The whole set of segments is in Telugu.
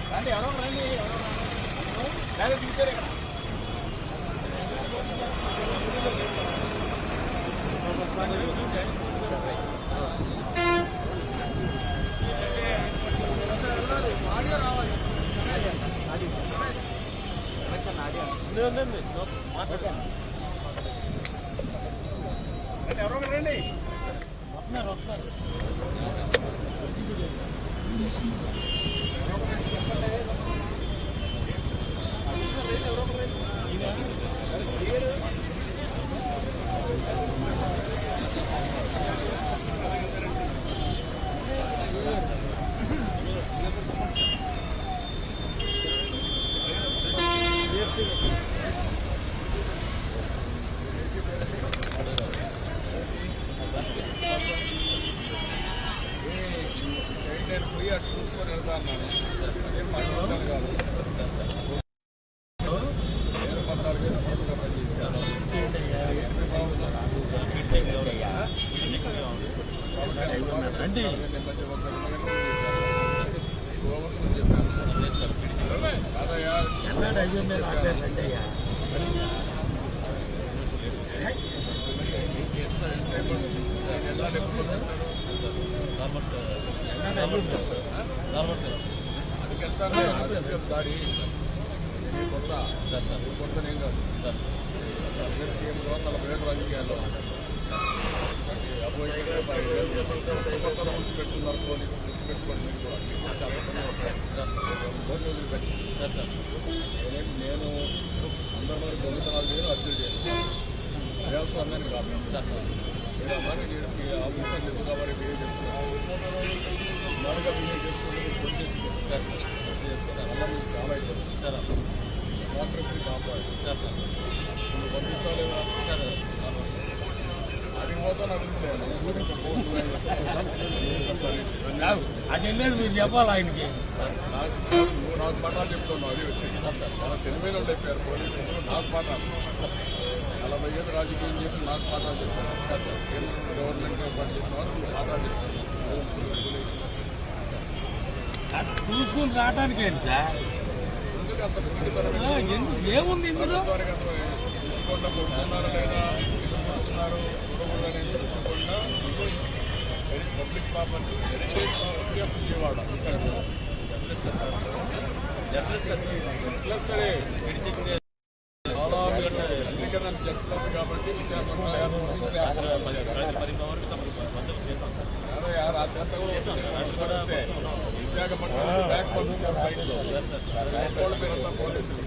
రండి ఎవరో ఒకరు రండి లేదా తీసుకెళ్ళి ఇక్కడ రండి, ఎవరో ఒకరు రండి నేను పోయి అటు చూసుకొని వెళ్తా అన్నాను ఏం పని కాదు నేను పద్నాలుగు వేలు పడుతున్నా రండి కాదయ్యా ఎన్నాడు అయ్యో మీద ఆపేరండి అయ్యా ఎన్నాడు అయ్యో దాడి కొత్త కొత్త నేను కాదు నలభై ఏడు రాజకీయాల్లో అపోజిట్ కొత్త రూల్స్ పెట్టుకున్నారు పోలీసు పెట్టుకోండి మీరు కూడా చాలా పని వస్తాయి ఓట్లు వదిలిపెట్టి నేనేంటి నేను అందరి మరి దొంగతనాలు చేయను అర్జీలు చేయను దేవస్థానాన్ని కాదు మీరు అమ్మాయి నేను ఆ విషయం తెలుసు కాబట్టి బిహేవ్ చేస్తున్నాను మామూలుగా బిహేవ్ చేసుకుంటే అలా మీకు చాలా ఇబ్బంది డెమోక్రసీ కాపాడు నువ్వు పంపిస్తావు లేదా అది పోతాను అడుగుతున్నాను అది వెళ్ళేది మీరు చెప్పాలి ఆయనకి నాకు నువ్వు నాకు పాఠాలు చెప్తున్నావు అది వచ్చి మన తెలివైన వాళ్ళు చెప్పారు పోలీసులు నాకు పాఠాలు నలభై ఏళ్ళు రాజకీయం చేసి నాకు పాఠాలు చెప్తాను గవర్నమెంట్ పనిచేస్తున్నారు నువ్వు పాఠాలు చెప్తాను చూసుకుని రావడానికి ఏంటి సార్ ఎందుకు అంత ఆ, పిచ్చితనం? ఎందుకు ఏముంది ఇందులో ప్రభుత్వానికి అసలు తీసుకోకుండా కొడుతున్నారా లేదా ఎందుకు కొడుతున్నారు చూడకూడదని తెలుసుకోకుండా public property heritage property of Vijayawada plus సరే చాలా అందుకని జస్టిస్ కాబట్టి విద్యాసంస్థ యాభై మంది యాభై ఆరు ఆ చేత కూడా వస్తే విశాఖపట్నం బ్యాక్ పంపించారు ఫ్లైట్లో వాళ్ళ పేరంతా పోలీసులు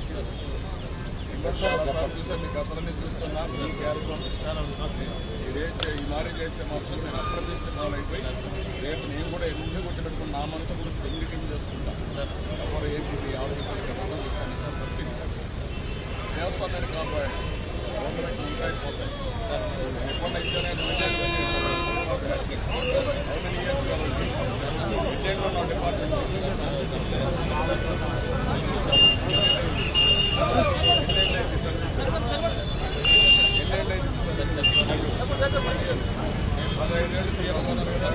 చూసా మీకు అతన్ని చూస్తున్నా మీ క్యారెక్టర్ ఇదేం చే- ఈ మారి చేస్తే మాత్రం నేను అప్రతిష్ట పాలైపోయి రేపు నేను కూడా ఎన్ని కొట్టి పెట్టుకుని నా మనసు కూడా పెళ్లికి చేసుకుంటా ఎవరు ఏంటి ఆలోచించాలి దేవస్థానాన్ని కాపాడు గవర్నమెంట్ ఉంటాయి పోతాయి ఎప్పుడు ఇస్తేనే పదహైదేళ్ళు సీఎం ఉన్నారు కదా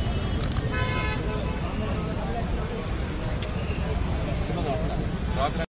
రాత్రి